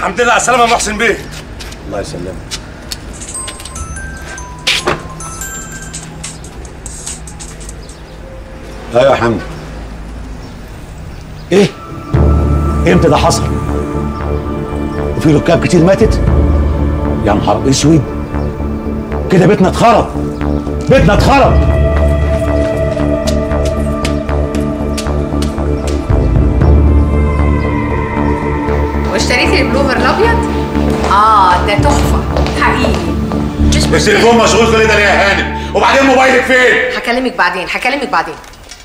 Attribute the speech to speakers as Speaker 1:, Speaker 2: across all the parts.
Speaker 1: الحمد لله على السلامه يا محسن بيه
Speaker 2: الله يسلمك ايوه يا حمد ايه امتى ده حصل وفي ركاب كتير ماتت يا نهار اسود كده بيتنا اتخرب بيتنا اتخرب
Speaker 3: واشتريتي البلوفر الابيض اه ده تحفه حقيقي مش
Speaker 2: التليفون مشغول كل ده ليه يا هانم وبعدين موبايلك فين
Speaker 3: هكلمك بعدين هكلمك بعدين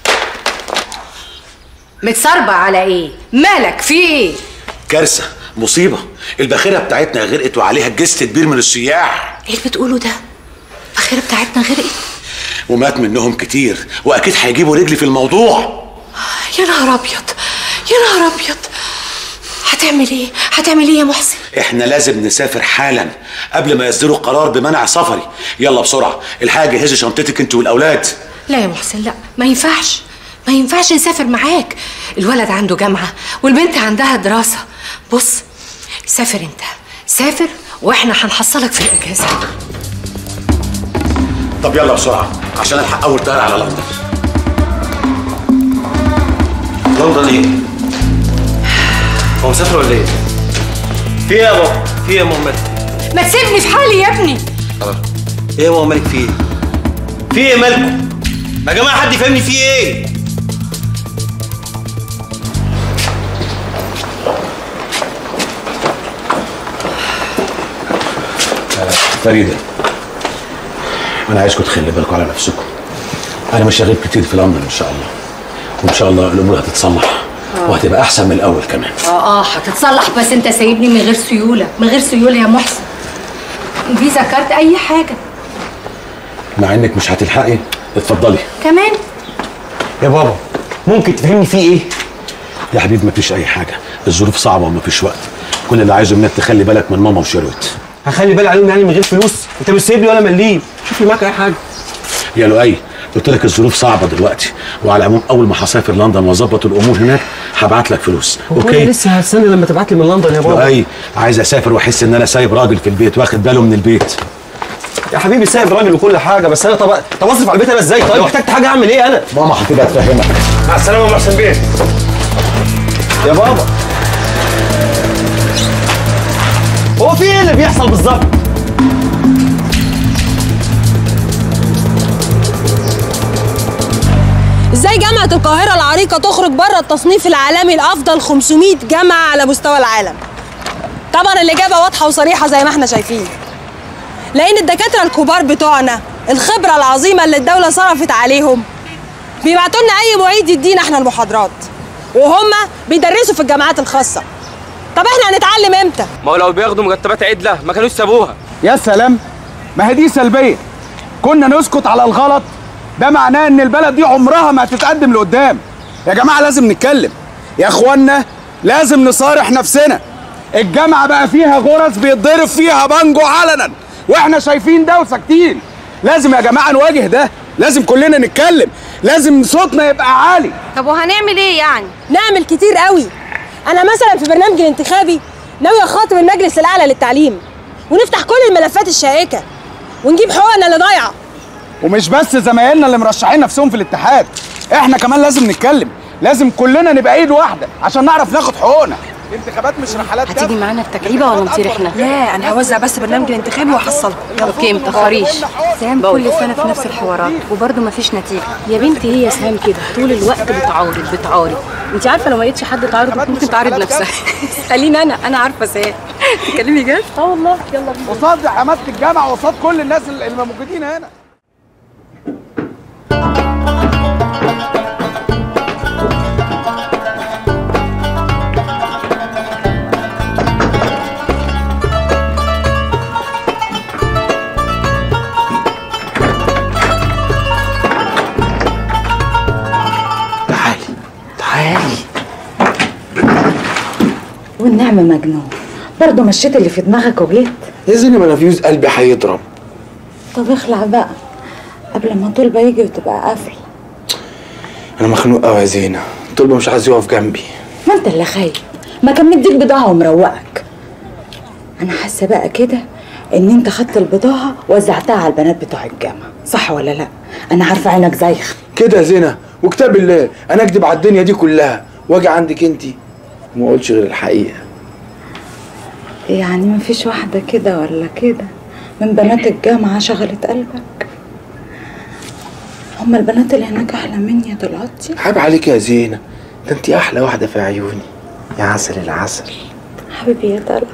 Speaker 3: متصربع على ايه مالك في ايه
Speaker 2: كارثه مصيبه الباخره بتاعتنا غرقت وعليها جست كبير من السياح
Speaker 3: ايه اللي بتقوله ده الباخره بتاعتنا غرقت
Speaker 2: ومات منهم كتير واكيد هيجيبوا رجلي في الموضوع
Speaker 3: يا نهار ابيض يا نهار ابيض هتعمل ايه هتعمل ايه يا محسن
Speaker 2: احنا لازم نسافر حالا قبل ما يصدروا قرار بمنع سفري يلا بسرعه الحاجه جهزي شنطتك انت والاولاد
Speaker 3: لا يا محسن لا ما ينفعش ما ينفعش نسافر معاك الولد عنده جامعة والبنت عندها دراسة بص سافر انت سافر واحنا هنحصلك في الأجازة
Speaker 2: طب يلا بسرعه عشان الحق اول طياره على لندن
Speaker 4: لندن ايه؟ هو مسافر ولا ايه؟ في ايه يا بابا؟ في ايه يا ماما مالك؟
Speaker 3: ما تسيبني في حالي يا ابني
Speaker 4: ايه يا ماما مالك في ايه؟ في ايه مالكم؟ يا جماعه حد يفهمني في ايه؟
Speaker 2: فريده انا عايزكم تخلي بالكم على نفسكم انا مش شغال كتير في لندن ان شاء الله وان شاء الله الامور هتتصلح وهتبقى احسن من الاول كمان
Speaker 3: اه اه هتتصلح بس انت سايبني من غير سيولة من غير سيولة يا محسن فيزا كارت اي حاجة
Speaker 2: مع انك مش هتلحقي اتفضلي
Speaker 3: كمان
Speaker 4: يا بابا ممكن تفهمني في ايه؟
Speaker 2: يا حبيبي مفيش اي حاجه الظروف صعبه ومفيش وقت كل اللي عايزه منك تخلي بالك من ماما وشيروت
Speaker 4: هخلي بالي عليهم يعني من غير فلوس انت مش سايب لي ولا مليم شوف لي معاك اي حاجه
Speaker 2: يا لؤي قلت لك الظروف صعبه دلوقتي وعلى العموم اول ما هسافر لندن واظبط الامور هناك هبعت لك فلوس
Speaker 4: اوكي لسه هستنى لما تبعت لي من لندن يا بابا
Speaker 2: لؤي عايز اسافر واحس ان انا سايب راجل في البيت واخد باله من البيت
Speaker 4: يا حبيبي سايب راجل وكل حاجه بس انا طب طب اصرف على البيت انا ازاي طيب لو احتجت حاجه اعمل ايه انا
Speaker 2: ماما هتبقى تفهمك
Speaker 1: مع السلامه يا محسن بيه
Speaker 4: يا بابا هو في ايه اللي بيحصل بالظبط
Speaker 5: ازاي جامعة القاهرة العريقة تخرج بره التصنيف العالمي لأفضل 500 جامعة على مستوى العالم؟ طبعا الإجابة واضحة وصريحة زي ما احنا شايفين. لأن الدكاترة الكبار بتوعنا الخبرة العظيمة اللي الدولة صرفت عليهم بيبعتوا لنا أي معيد يدينا احنا المحاضرات وهم بيدرسوا في الجامعات الخاصة. طب احنا هنتعلم امتى؟
Speaker 6: ما هو لو بياخدوا مرتبات عدله ما كانوش سابوها
Speaker 7: يا سلام ما هي دي سلبيه كنا نسكت على الغلط ده معناه ان البلد دي عمرها ما هتتقدم لقدام يا جماعه لازم نتكلم يا اخوانا لازم نصارح نفسنا الجامعه بقى فيها غرز بيتضرب فيها بانجو علنا واحنا شايفين ده وساكتين لازم يا جماعه نواجه ده لازم كلنا نتكلم لازم صوتنا يبقى عالي
Speaker 5: طب وهنعمل ايه يعني؟ نعمل كتير قوي. انا مثلا في برنامجي الانتخابي ناوي اخاطب المجلس الاعلى للتعليم ونفتح كل الملفات الشائكه ونجيب حقوقنا اللي ضايعه.
Speaker 7: ومش بس زمايلنا اللي مرشحين نفسهم في الاتحاد احنا كمان لازم نتكلم لازم كلنا نبقى ايد واحده عشان نعرف ناخد حقوقنا الانتخابات مش رحلات
Speaker 3: هتيجي معانا التكعيبة ولا نطير احنا؟
Speaker 5: لا انا هوزع بس برنامج الانتخابي وهحصله.
Speaker 3: اوكي متأخريش
Speaker 8: سهام كل سنة في نفس الحوارات وبرضه مفيش نتيجة يا بنتي هي سهام كده طول الوقت بتعارض بتعارض انت عارفة لو ما لقيتش حد تعارض ممكن تعارض نفسها خليني انا انا عارفة سهام تكلمي جد؟ اه والله يلا بينا
Speaker 7: قصاد حماسه الجامعه وقصاد كل الناس اللي موجودين هنا
Speaker 4: تعالي تعالي
Speaker 8: والنعمة مجنون برضه مشيت اللي في دماغك وجيت
Speaker 4: يا زينب انا فيوز قلبي هيضرب
Speaker 8: طب اخلع بقى قبل ما طلبة يجي وتبقى قافل
Speaker 4: انا مخنوق قوي يا زينة طلبة مش عايز يقف جنبي
Speaker 8: ما انت اللي خايف ما كان مديك بضاعة ومروقك
Speaker 9: انا حاسه بقى كده ان انت خدت البضاعه وزعتها على البنات بتوع الجامعه صح ولا لا انا عارفه عينك زيخ
Speaker 7: كده زنا وكتاب الله انا اكدب على الدنيا دي كلها واجي عندك انت وما اقولش غير الحقيقه
Speaker 9: يعني مفيش واحده كده ولا كده من بنات الجامعه شغلت قلبك هما البنات اللي هناك احلى مني يا دلوقتي
Speaker 7: عيب عليك يا زينه ده انت احلى واحده في عيوني يا عسل العسل
Speaker 9: حبيبي يا دلع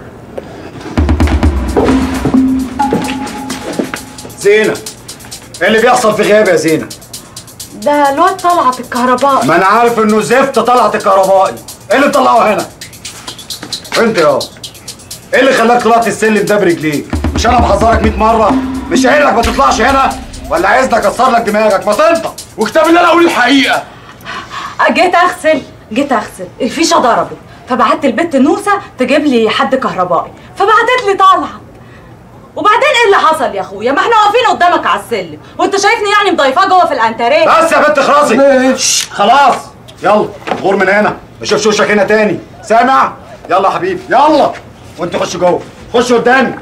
Speaker 10: زينة ايه اللي بيحصل في غياب يا زينة؟
Speaker 3: ده الواد طلعت الكهرباء
Speaker 10: ما انا عارف انه زفت طلعت الكهربائي ايه اللي مطلعه هنا؟ انت يا ايه اللي خلاك طلعت السلم ده برجليك؟ مش انا محذرك 100 مرة؟ مش قايل لك ما تطلعش هنا؟ ولا عايزني اكسر لك دماغك؟ ما تنطق وكتاب اللي انا اقول الحقيقة
Speaker 11: جيت اغسل جيت اغسل الفيشه ضربت فبعت البت نوسه تجيب لي حد كهربائي فبعتت لي طالعه وبعدين ايه اللي حصل يا اخويا ما احنا واقفين قدامك على السلم وانت شايفني يعني مضيفاه جوه في الانتريه
Speaker 10: بس يا بنت اخرسي شش، خلاص يلا غور من هنا ما اشوفش وشك هنا تاني سامع يلا يا حبيبي يلا وانت خش جوه خش قدامي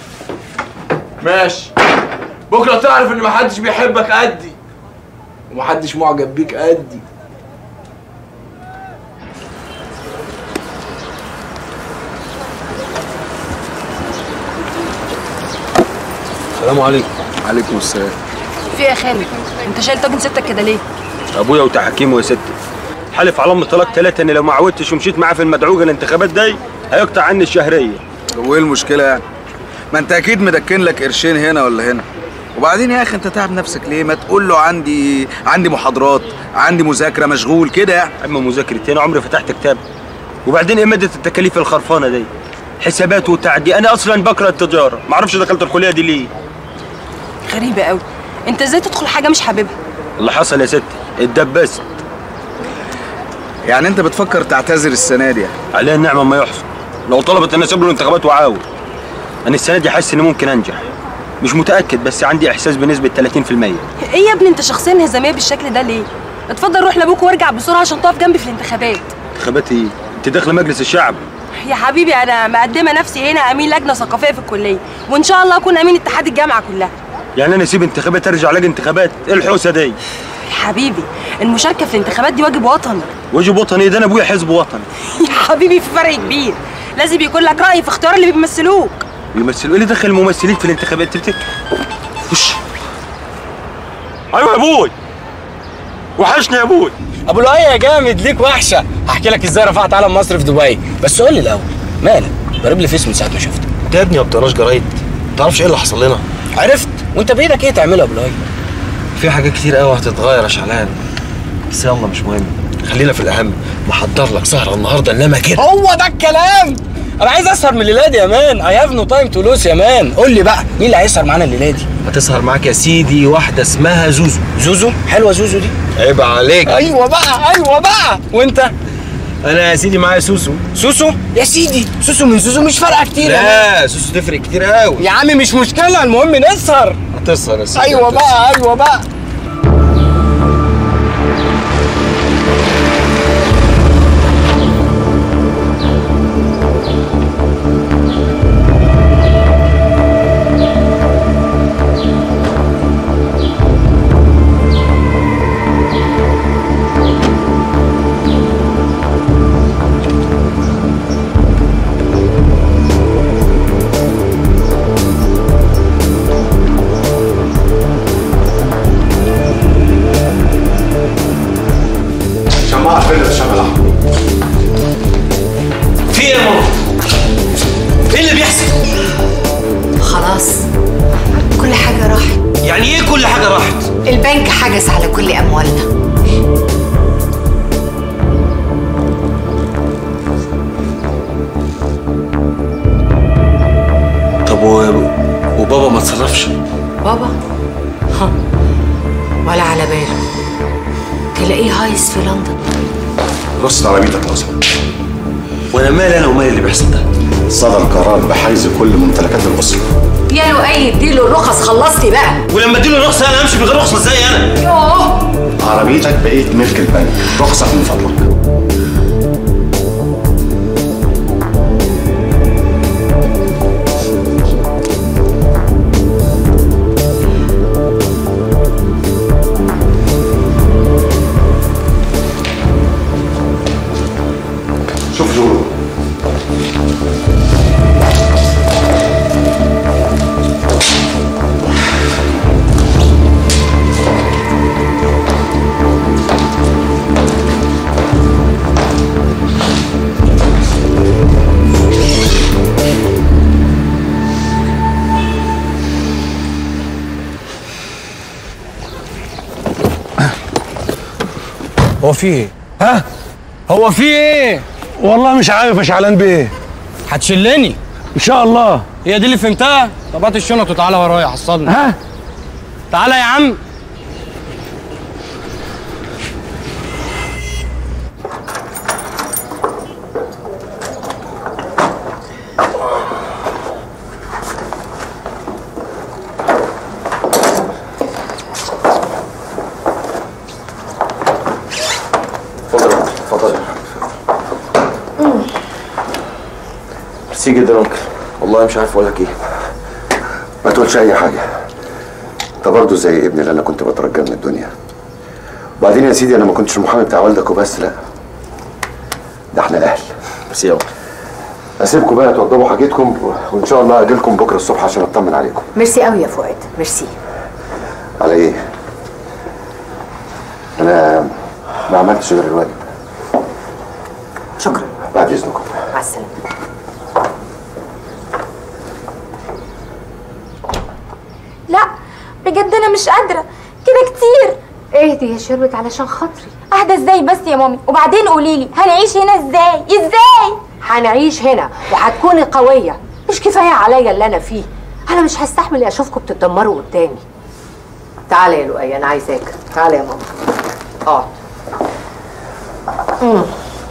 Speaker 12: ماشي بكره تعرف ان محدش بيحبك قدي ومحدش معجب بيك قدي
Speaker 6: السلام عليكم
Speaker 7: عليكم السلام
Speaker 5: في ايه يا خالد انت شايل طاجن ستك كده ليه
Speaker 6: ابويا وتحكيمه يا ستي حلف على ام الطلاق ثلاثه ان لو ما عودتش ومشيت معاه في المدعوجه الانتخابات دي هيقطع عني الشهريه
Speaker 7: طب وايه المشكله يعني ما انت اكيد مدكن لك قرشين هنا ولا هنا وبعدين يا اخي انت تعب نفسك ليه ما تقول له عندي عندي محاضرات عندي مذاكره مشغول كده يعني
Speaker 6: اما مذاكرتين عمري فتحت كتاب وبعدين ايه ماده التكاليف الخرفانه دي حسابات وتعدي انا اصلا بكره التجاره ما اعرفش دخلت الكليه دي ليه
Speaker 5: غريبه قوي انت ازاي تدخل حاجه مش حاببها
Speaker 6: اللي حصل يا ستي اتدبست
Speaker 7: يعني انت بتفكر تعتذر السنه دي يعني.
Speaker 6: عليها النعمه ما يحصل لو طلبت ان اسيب له الانتخابات وعاود انا السنه دي حاسس اني ممكن انجح مش متاكد بس عندي احساس بنسبه 30%
Speaker 5: ايه يا ابني انت شخصيه انهزاميه بالشكل ده ليه اتفضل روح لابوك وارجع بسرعه عشان تقف جنبي في الانتخابات
Speaker 6: انتخابات ايه انت داخله مجلس الشعب
Speaker 5: يا حبيبي انا مقدمه نفسي هنا امين لجنه ثقافيه في الكليه وان شاء الله اكون امين اتحاد الجامعه كلها
Speaker 6: يعني انا اسيب انتخابات ارجع الاقي انتخابات ايه الحوسه دي
Speaker 5: يا حبيبي المشاركه في الانتخابات دي واجب وطني
Speaker 6: واجب وطني ده انا ابويا حزب وطني
Speaker 5: يا حبيبي في فرق كبير لازم يكون لك راي في اختيار اللي بيمثلوك
Speaker 6: بيمثلوا ايه اللي دخل الممثلين في الانتخابات تفتكر وش ايوه يا ابوي وحشني يا ابوي
Speaker 13: ابو لؤي يا جامد ليك وحشه هحكي لك ازاي رفعت علم مصر في دبي بس قول لي الاول مالك ضارب لي فيس من ساعه ما شفتك
Speaker 14: انت يا ابني ما بتقراش جرايد ما تعرفش ايه اللي حصل لنا
Speaker 13: عرفت وانت بايدك ايه تعمله يا ابو لؤي
Speaker 14: في حاجات كتير قوي هتتغير يا شعلان بس يلا مش مهم خلينا في الاهم محضر لك سهره النهارده انما كده
Speaker 13: هو ده الكلام انا عايز اسهر من الليله دي يا مان اي هاف نو تايم تو لوس يا مان قول لي بقى مين اللي هيسهر معانا الليله دي
Speaker 14: هتسهر معاك يا سيدي واحده اسمها زوزو
Speaker 13: زوزو حلوه زوزو دي
Speaker 14: عيب عليك
Speaker 13: ايوه بقى ايوه بقى وانت
Speaker 14: انا يا سيدي معايا سوسو
Speaker 13: سوسو يا سيدي سوسو من زوزو مش فارقه كتير يا مان
Speaker 14: لا سوسو تفرق كتير قوي
Speaker 13: يا عم مش مشكله المهم نسهر
Speaker 14: هتسهر يا سيدي
Speaker 13: ايوه
Speaker 14: هتسهر.
Speaker 13: بقى ايوه بقى
Speaker 10: شماعة فين الشماعة
Speaker 14: في ايه يا ماما؟ ايه اللي بيحصل؟
Speaker 3: خلاص كل حاجة راحت
Speaker 14: يعني ايه كل حاجه راحت؟
Speaker 3: البنك حجز على كل أموالنا
Speaker 14: طب و... وبابا ما اتصرفش
Speaker 3: بابا ها. ولا على باله تلاقيه هايس في لندن
Speaker 10: رص عربيتك لو سمحت
Speaker 14: وانا مالي انا ومالي اللي بيحصل ده
Speaker 10: صدر قرار بحيز كل ممتلكات الأسرة
Speaker 3: يا لؤي اديله الرخص خلصتي بقى
Speaker 14: ولما اديله رخصه انا امشي من غير رخصه ازاي انا؟
Speaker 3: يوه
Speaker 10: عربيتك بقيت ملك البنك رخصك من فضلك شوف زورو
Speaker 13: هو في ايه؟ ها؟ هو في ايه؟
Speaker 2: والله مش عارف يا شعلان بيه
Speaker 13: هتشلني
Speaker 2: ان شاء الله
Speaker 13: هي دي اللي فهمتها؟ طب هات الشنط وتعالى ورايا حصلني
Speaker 2: ها؟
Speaker 13: تعالى يا عم
Speaker 14: اتفضل اتفضل ميرسي جدا يا انكل والله مش عارف اقول لك ايه
Speaker 10: ما تقولش اي حاجه انت برضه زي ابني اللي انا كنت بترجى من الدنيا وبعدين يا سيدي انا ما كنتش المحامي بتاع والدك وبس لا ده احنا اهل
Speaker 14: ميرسي يا انكل
Speaker 10: اسيبكم بقى توضبوا حاجتكم و- وان شاء الله اجيلكم بكره الصبح عشان اطمن عليكم
Speaker 3: ميرسي قوي يا فؤاد ميرسي
Speaker 10: على ايه انا ما عملتش غير الواجب
Speaker 3: شكرا
Speaker 10: بعد اذنكم
Speaker 3: مع السلامه
Speaker 15: لا بجد انا مش قادره كده كتير
Speaker 3: اهدي يا شربت علشان خاطري
Speaker 15: اهدى ازاي بس يا مامي وبعدين قولي لي هنعيش هنا ازاي ازاي
Speaker 3: هنعيش هنا وهتكوني قويه مش كفايه عليا اللي انا فيه انا مش هستحمل اشوفكم بتتدمروا قدامي تعالى يا لؤي انا عايزاك تعالى يا ماما اقعد مم.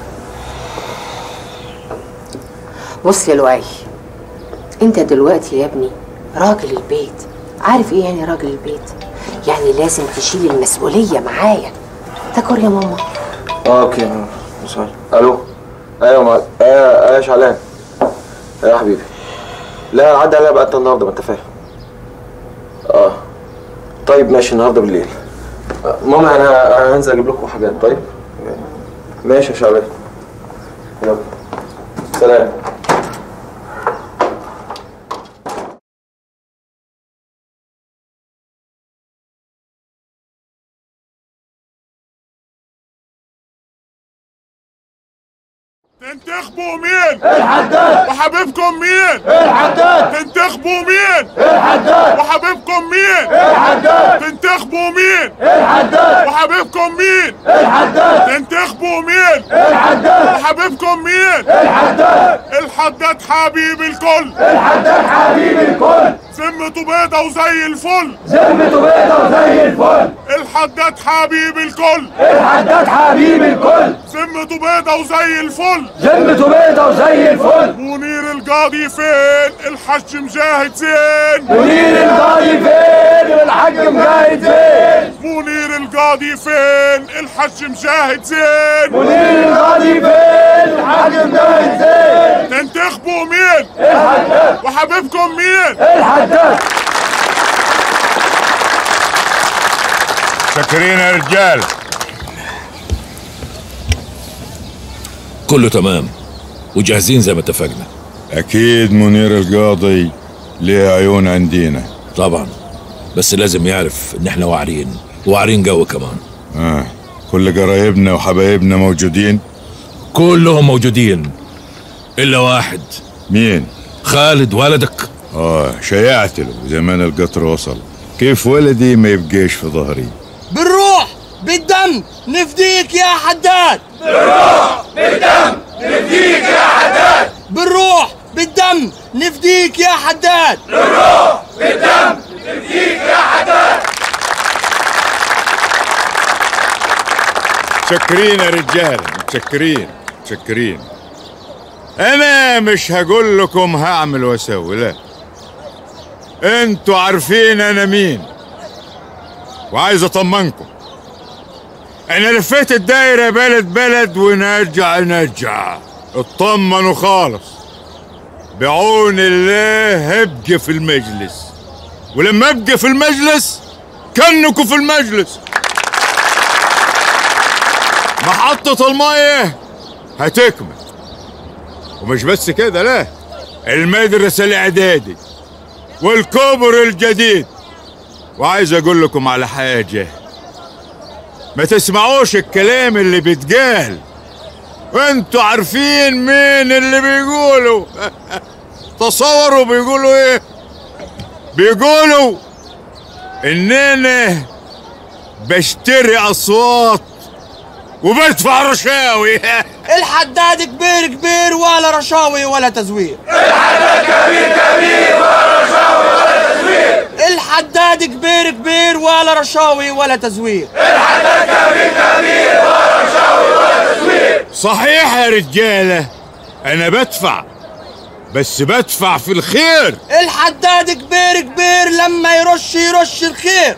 Speaker 3: بص يا لؤي انت دلوقتي يا ابني راجل البيت عارف ايه يعني راجل البيت يعني لازم تشيل المسؤوليه معايا تاكل يا ماما
Speaker 14: اه اوكي يا سؤال الو ايوه مع... ايوه ايوه يا شعلان ايوه يا حبيبي لا عدى عليا بقى انت النهارده ما انت فاهم اه طيب ماشي النهارده بالليل آه، ماما انا انا هنزل اجيب لكم حاجات طيب ماشي يا شعلان يلا سلام
Speaker 16: تنتخبوا مين؟
Speaker 17: الحداد.
Speaker 16: وحبيبكم مين؟
Speaker 17: الحداد.
Speaker 16: تنتخبوا مين؟
Speaker 17: الحداد.
Speaker 16: وحبيبكم مين؟
Speaker 17: الحداد.
Speaker 16: تنتخبوا مين؟
Speaker 17: الحداد.
Speaker 16: وحبيبكم مين؟
Speaker 17: الحداد.
Speaker 16: تنتخبوا مين؟
Speaker 17: الحداد.
Speaker 16: وحبيبكم مين؟
Speaker 17: الحداد.
Speaker 16: الحداد حبيب الكل
Speaker 17: الحداد حبيب الكل.
Speaker 16: ذمته بيضة وزي الفل
Speaker 17: ذمته بيضة وزي الفل.
Speaker 16: الحداد حبيب الكل
Speaker 17: الحداد حبيب الكل.
Speaker 16: ذمته بيضة وزي الفل
Speaker 17: ذمته بيضة وزي الفل.
Speaker 16: منير القاضي فين؟ الحج مجاهد زين
Speaker 17: منير القاضي فين والحاج مجاهد فين
Speaker 16: منير القاضي فين؟ الحج مجاهد زين
Speaker 17: منير القاضي فين الحاج مجاهد زين
Speaker 16: تنتخبوا مين؟
Speaker 17: الحداد.
Speaker 16: وحبيبكم مين؟
Speaker 17: الحداد.
Speaker 18: شاكرين يا رجال
Speaker 19: كله تمام وجاهزين زي ما اتفقنا
Speaker 18: اكيد منير القاضي ليه عيون عندينا
Speaker 19: طبعا بس لازم يعرف ان احنا واعرين واعرين جو كمان
Speaker 18: اه كل قرايبنا وحبايبنا موجودين
Speaker 19: كلهم موجودين الا واحد
Speaker 18: مين
Speaker 19: خالد ولدك
Speaker 18: اه شيعت له زمان القطر وصل كيف ولدي ما يبقيش في ظهري
Speaker 13: بالروح بالدم نفديك يا حداد
Speaker 17: بالروح بالدم نفديك يا حداد
Speaker 13: بالروح بالدم نفديك يا حداد
Speaker 17: بالروح بالدم نفديك يا حداد
Speaker 18: متشكرين يا رجال متشكرين متشكرين انا مش هقول لكم هعمل واسوي لا انتوا عارفين انا مين وعايز اطمنكم انا لفيت الدايره بلد بلد ونرجع نرجع اطمنوا خالص بعون الله هبقى في المجلس ولما ابقى في المجلس كنكوا في المجلس محطة المية هتكمل ومش بس كده لا المدرسة الإعدادي والكوبر الجديد وعايز أقول لكم على حاجة ما تسمعوش الكلام اللي بيتقال وانتوا عارفين مين اللي بيقولوا تصوروا بيقولوا ايه بيقولوا اننا بشتري اصوات وبدفع رشاوي
Speaker 20: الحداد كبير كبير ولا رشاوي ولا تزوير الحداد كبير كبير ولا رشاوي ولا تزوير
Speaker 18: صحيح يا رجالة أنا بدفع بس بدفع في الخير
Speaker 20: الحداد كبير كبير لما يرش يرش الخير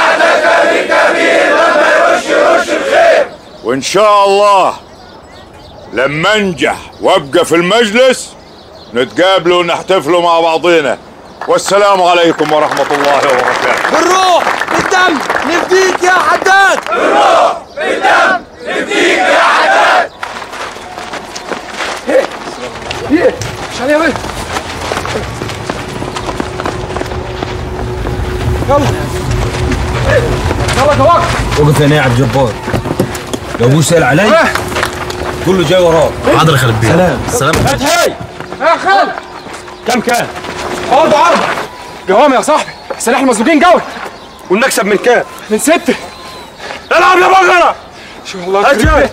Speaker 18: وإن شاء الله لما أنجح وأبقى في المجلس نتقابلوا ونحتفلوا مع بعضينا والسلام عليكم ورحمة الله وبركاته
Speaker 20: بالروح بالدم نفديك يا حداد بالروح بالدم نفديك يا حداد
Speaker 7: مش عليها بيه يلا يلا جواك
Speaker 13: وقف هنا يا عبد الجبار لو ابوه سأل علي كله جاي وراك حاضر يا خالد بيه سلام سلام
Speaker 7: فتحي يا خالد كم كان؟ برضه عرض جوام يا صاحبي سلاح المسلوقين جوي والنكسب من كام؟ من ستة العب يا بغرة شو الله يكرمك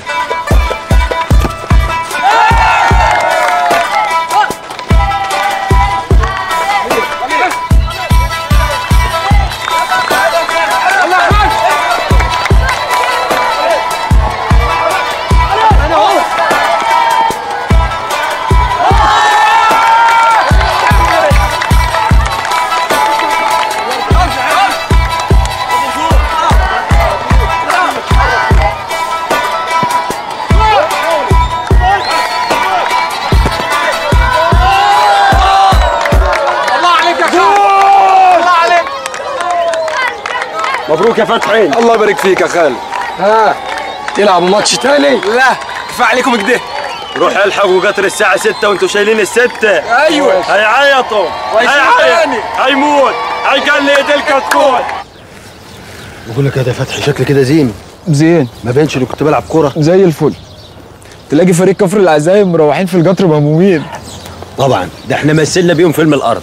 Speaker 7: الله عليك يا خالد الله عليك
Speaker 6: مبروك يا فتحي
Speaker 7: الله يبارك فيك يا خالد ها تلعبوا ماتش تاني؟ لا كفايه عليكم كده
Speaker 6: روح الحقوا قطر الساعة 6 وانتوا شايلين الستة
Speaker 7: أيوة.
Speaker 6: هيعيطوا
Speaker 7: وهيشوفوا
Speaker 6: هيعيط
Speaker 7: تاني.
Speaker 6: هيموت هيقلد الكتكوت
Speaker 13: بقول لك يا ده فتحي شكل كده زين
Speaker 7: زين
Speaker 13: ما بينش اللي كنت بلعب كوره
Speaker 7: زي الفل تلاقي فريق كفر العزايم مروحين في القطر مهمومين
Speaker 13: طبعا ده احنا مثلنا بيهم فيلم الارض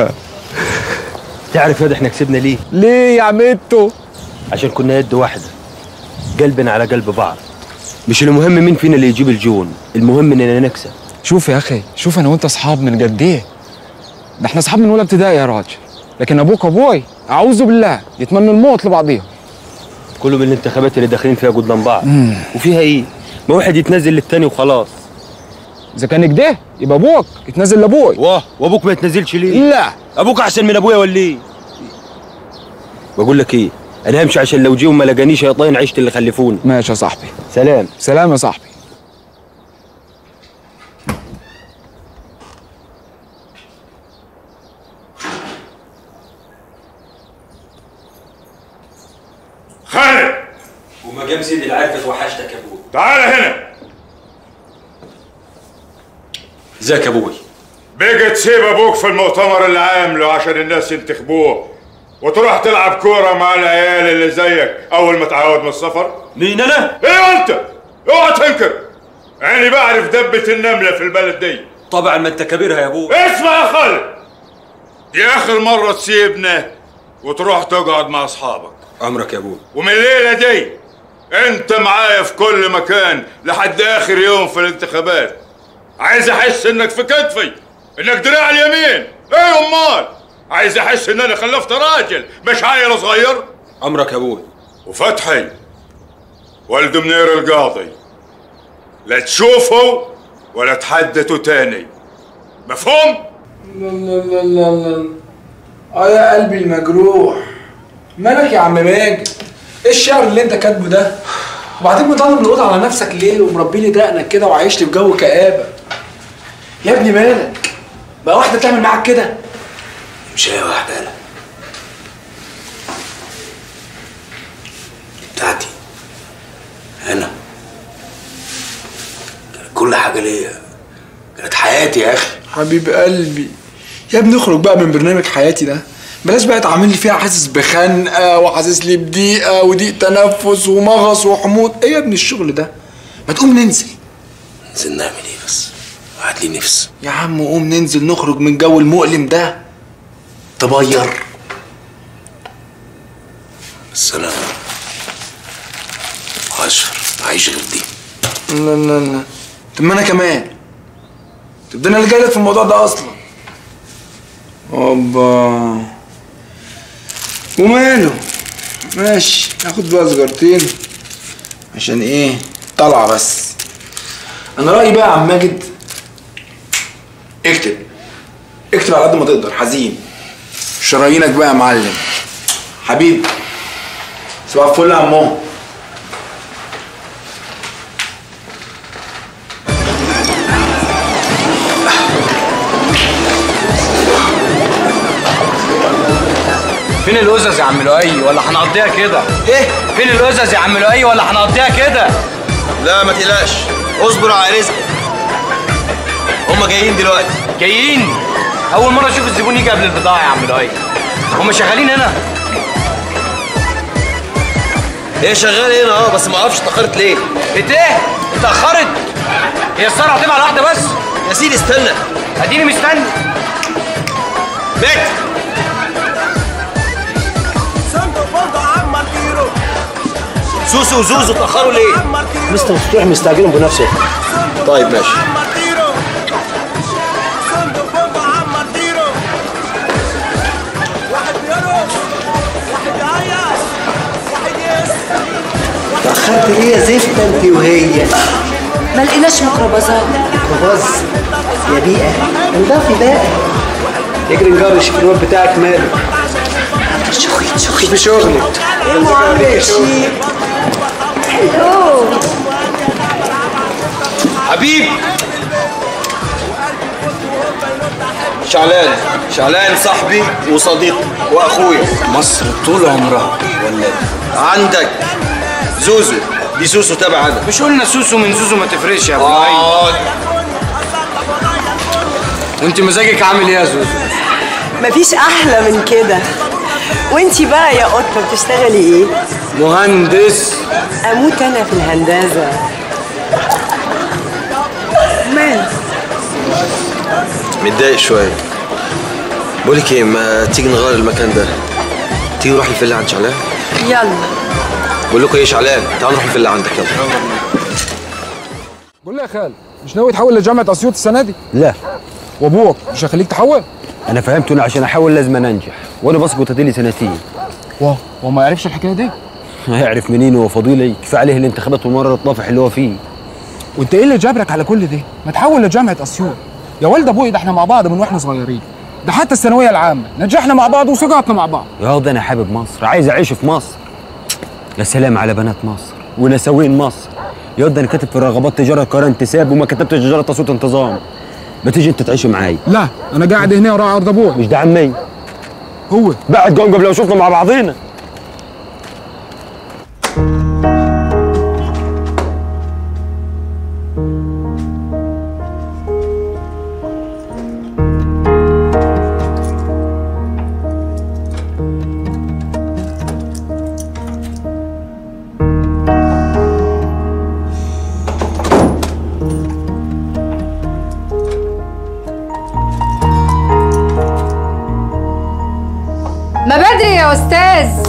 Speaker 13: تعرف يا ده احنا كسبنا ليه
Speaker 7: ليه يا عمتو
Speaker 13: عشان كنا يد واحده قلبنا على قلب بعض مش المهم مين فينا اللي يجيب الجون المهم اننا نكسب
Speaker 7: شوف يا اخي شوف انا وانت اصحاب من قد ايه ده احنا اصحاب من اولى ابتدائي يا راجل لكن ابوك وابوي اعوذ بالله يتمنوا الموت لبعضيهم
Speaker 6: كله من الانتخابات اللي داخلين فيها قدام بعض وفيها ايه؟ ما واحد يتنزل للتاني وخلاص
Speaker 7: اذا كان كده يبقى ابوك يتنزل لابوي
Speaker 6: واه وابوك ما يتنزلش ليه؟
Speaker 7: لا
Speaker 6: ابوك احسن من ابويا ولا ايه؟ بقول لك ايه؟ انا همشي عشان لو جيهم ما لقانيش شياطين عشت اللي خلفوني
Speaker 7: ماشي يا صاحبي
Speaker 6: سلام
Speaker 7: سلام يا صاحبي
Speaker 18: خالد
Speaker 6: وما جاب سيدي العارف وحشتك يا ابوي
Speaker 18: تعال هنا
Speaker 6: ازيك يا ابوي
Speaker 18: بقى تسيب ابوك في المؤتمر اللي عامله عشان الناس ينتخبوه وتروح تلعب كوره مع العيال اللي زيك اول ما تعود من السفر
Speaker 6: مين انا؟
Speaker 18: ايوه انت اوعى تنكر يعني بعرف دبة النملة في البلد دي
Speaker 6: طبعا ما انت كبيرها يا ابوي
Speaker 18: اسمع يا خالد دي اخر مرة تسيبنا وتروح تقعد مع اصحابك
Speaker 6: امرك يا ابوي
Speaker 18: ومن الليلة دي انت معايا في كل مكان لحد اخر يوم في الانتخابات عايز احس انك في كتفي انك دراع اليمين ايه امال عايز احس ان انا خلفت راجل مش عيل صغير
Speaker 6: امرك يا ابوي
Speaker 18: وفتحي والد منير القاضي لا تشوفوا ولا تحدثوا تاني مفهوم؟
Speaker 12: لا لا لا لا لا اه يا قلبي المجروح مالك يا عم ماجد ايه الشعر اللي انت كاتبه ده وبعدين مضلم الأوضة على نفسك ليه ومربي لي دقنك كده وعايش لي في جو كآبة يا ابني مالك بقى واحدة تعمل معاك كده
Speaker 2: مش هي واحدة أنا بتاعتي أنا كانت كل حاجة ليا
Speaker 20: كانت حياتي يا اخي
Speaker 12: حبيب قلبي يا ابني اخرج بقى من برنامج حياتي ده بلاش بقى تعامل لي فيها حاسس بخنقه وحاسس لي بضيقه وضيق تنفس ومغص وحموض ايه يا ابني الشغل ده ما تقوم ننزل
Speaker 20: ننزل نعمل ايه بس وقعت لي نفس
Speaker 12: يا عم قوم ننزل نخرج من جو المؤلم ده تبير
Speaker 20: بس انا اشفر عايش غير دي
Speaker 12: لا لا لا طب ما انا كمان طب ده انا اللي جاي لك في الموضوع ده اصلا اوبا وماله ماشي هاخد بقى سجارتين عشان ايه طالعه بس انا رايي بقى يا عم ماجد اكتب اكتب على قد ما تقدر حزين شرايينك بقى يا معلم حبيبي صباح الفل يا عمو
Speaker 21: فين الأزز يا عم لؤي ولا هنقضيها كده؟ ايه؟ فين الأزز يا عم لؤي ولا هنقضيها كده؟
Speaker 6: لا ما تقلقش اصبر على رزقك هما جايين دلوقتي
Speaker 21: جايين؟ أول مرة أشوف الزبون يجي قبل البضاعة يا عم لؤي هما شغالين هنا؟
Speaker 6: هي شغاله هنا اه بس ما اعرفش اتاخرت ليه
Speaker 21: ايه؟ اتأخرت؟ هي السهرة هتبقى على واحدة بس؟
Speaker 6: يا سيدي استنى
Speaker 21: اديني مستني
Speaker 6: بك سوسو وزوزو اتاخروا ليه؟
Speaker 13: مستر مفتوح مستعجلهم بنفسه
Speaker 6: طيب ماشي
Speaker 22: تأخرت ليه يا زفت انت وهي
Speaker 11: ما لقيناش ميكروباصات
Speaker 22: خلاص يا بيئة انضافي بقى اجري نجري شوف الواد بتاعك ماله
Speaker 12: شوفي شوفي شغلك
Speaker 22: ايه معلش
Speaker 11: حلو
Speaker 6: حبيب شعلان شعلان صاحبي وصديقي واخويا
Speaker 12: مصر طول عمرها
Speaker 6: ولا عندك زوزو دي سوسو تبع انا
Speaker 21: مش قلنا سوسو من زوزو ما تفرقش يا ابو
Speaker 6: آه.
Speaker 21: لؤي وانت مزاجك عامل ايه يا زوزو؟
Speaker 23: مفيش احلى من كده وانتي بقى يا قطه بتشتغلي ايه
Speaker 21: مهندس
Speaker 23: اموت انا في الهندسه مال
Speaker 6: متضايق شويه بقولك ايه ما تيجي نغير المكان ده تيجي نروح الفيلا عند شعلان
Speaker 23: يلا
Speaker 6: بقول لكم ايه يا شعلان تعالوا نروح الفيلا عندك يلا
Speaker 7: قول لي يا خال مش ناوي تحول لجامعه اسيوط السنه دي
Speaker 13: لا
Speaker 7: وابوك مش هيخليك تحول
Speaker 13: انا فهمت انه عشان احاول لازم أنا انجح وانا بسقط اديلي سنتين
Speaker 7: واه هو ما يعرفش الحكايه دي
Speaker 13: هيعرف منين هو فضيلي كفايه عليه الانتخابات والمره الطافح اللي هو فيه
Speaker 7: وانت ايه اللي جابرك على كل ده ما تحول لجامعه اسيوط يا والد ابوي ده احنا مع بعض من واحنا صغيرين ده حتى الثانويه العامه نجحنا مع بعض وسقطنا مع بعض
Speaker 13: يا ده انا حابب مصر عايز اعيش في مصر يا سلام على بنات مصر ونساوين مصر يا ده انا كاتب في الرغبات تجاره قرار انتساب وما كتبتش تجاره تصويت انتظام ما تيجي انت تعيش معايا
Speaker 7: لا انا قاعد هنا وراء ارض ابوي
Speaker 13: مش ده عمي
Speaker 7: هو
Speaker 13: بعد جنجب لو شفنا مع بعضينا
Speaker 3: ما بدري يا استاذ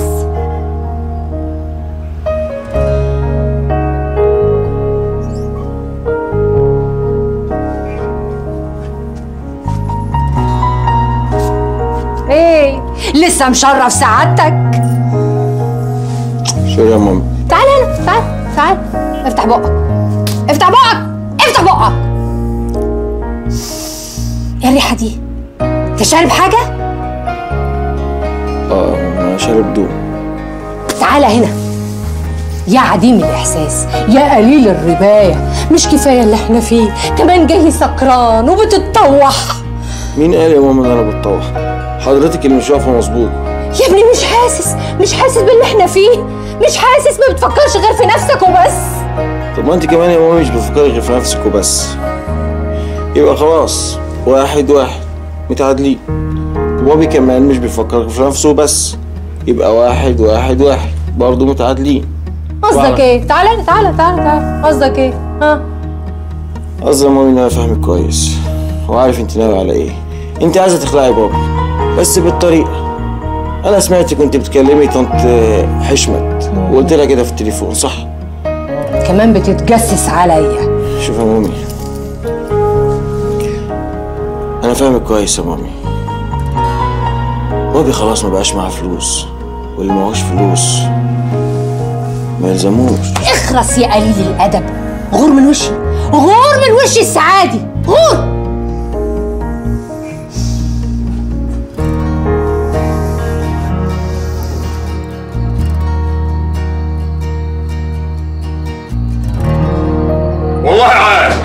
Speaker 3: ايه لسه مشرف سعادتك
Speaker 6: شو يا ماما
Speaker 3: تعال هنا تعال تعال افتح بقك افتح بقك افتح بقك ايه الريحه دي انت شارب حاجه
Speaker 6: اه انا شارب دوب
Speaker 3: تعالى هنا يا عديم الإحساس يا قليل الرباية مش كفاية اللي احنا فيه كمان جاي سكران وبتتطوح
Speaker 6: مين قال يا ماما ان انا بتطوح حضرتك اللي مش واقفه مظبوط
Speaker 3: يا ابني مش حاسس مش حاسس باللي احنا فيه مش حاسس ما بتفكرش غير في نفسك وبس
Speaker 6: طب ما انت كمان يا ماما مش بتفكري غير في نفسك وبس
Speaker 14: يبقى خلاص واحد واحد متعادلين بابي كمان مش بيفكر في نفسه بس يبقى واحد واحد واحد برضه متعادلين
Speaker 5: قصدك ايه تعالى تعالى تعالى تعالى قصدك ايه ها
Speaker 14: قصدي يا مامي ان انا فاهمك كويس وعارف انت ناوي على ايه انت عايزه تخلعي بابي بس بالطريقه انا سمعت كنت بتكلمي طنط حشمت وقلت لها كده في التليفون صح
Speaker 3: كمان بتتجسس عليا
Speaker 14: شوف يا مامي انا فاهمك كويس يا مامي بابي خلاص ما بقاش معاه فلوس واللي معهوش فلوس ما يلزموش
Speaker 3: اخرس يا قليل الادب غور من وشي غور من وشي السعادي غور
Speaker 18: والله عارف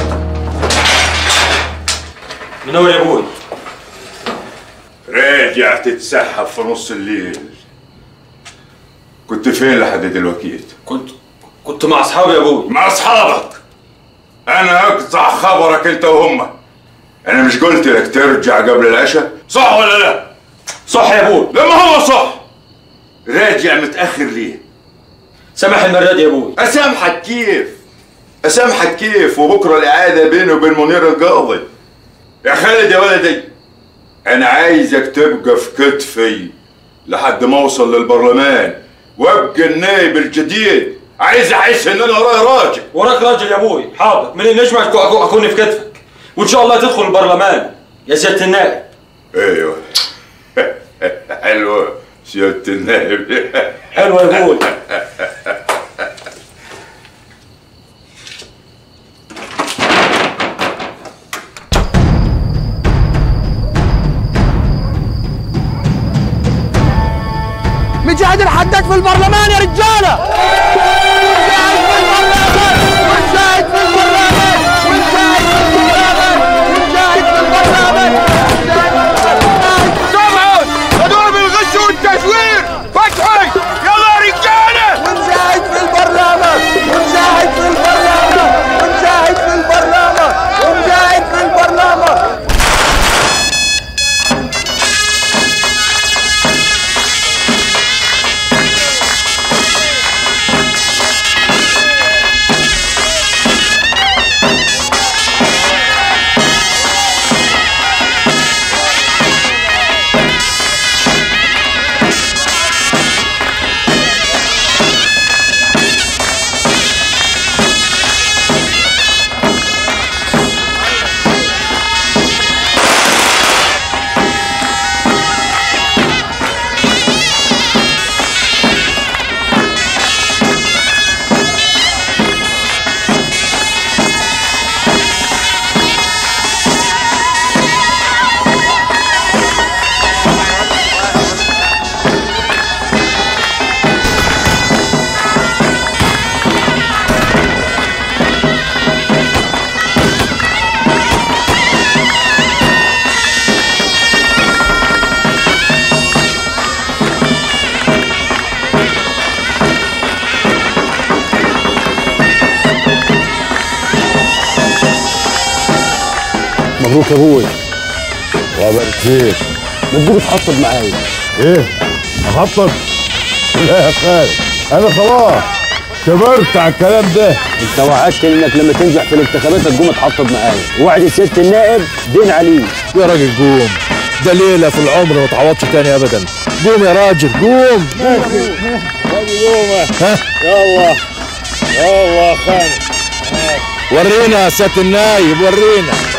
Speaker 6: منور يا ابوي
Speaker 18: راجع تتسحب في نص الليل كنت فين لحد دلوقتي
Speaker 6: كنت كنت مع اصحابي يا ابوي
Speaker 18: مع اصحابك انا اقطع خبرك انت وهم انا مش قلت لك ترجع قبل العشاء صح ولا لا
Speaker 6: صح يا ابوي
Speaker 18: لما هو صح راجع متاخر ليه
Speaker 6: سامح المراد يا ابوي
Speaker 18: اسامحك كيف اسامحك كيف وبكره الاعاده بيني وبين منير القاضي يا خالد يا ولدي انا عايزك تبقى في كتفي لحد ما اوصل للبرلمان وابقى النائب الجديد عايز احس ان انا ورايا راجل
Speaker 6: وراك راجل يا ابوي حاضر من النجمة أكو- أكو- اكون في كتفك وان شاء الله تدخل البرلمان يا سياده النائب
Speaker 18: ايوه حلوه سياده النائب
Speaker 6: حلوه يا ابوي
Speaker 20: مجاهد الحداد في البرلمان يا رجاله مجاهد في البرلمان ونجاهد في البرلمان ونجاهد في البرلمان ونجاهد في البرلمان
Speaker 17: سمعوا هدول بالغش والتزوير فتحي يلا يا رجاله
Speaker 20: ونجاهد في البرلمان ونجاهد في البرلمان ونجاهد في البرلمان ونجاهد في البرلمان
Speaker 1: مبروك يا ابوي وبارك فيك ما تجيب تحطب معايا ايه احطب لا يا خالد انا خلاص كبرت على الكلام ده
Speaker 13: انت وعدتني انك لما تنجح في الانتخابات تقوم تحطب معايا وعد سياده النائب دين عليه
Speaker 1: يا راجل قوم ده ليله في العمر ما تعوضش تاني ابدا قوم يا راجل قوم ها يلا يلا خالد ورينا يا سياده النايب ورينا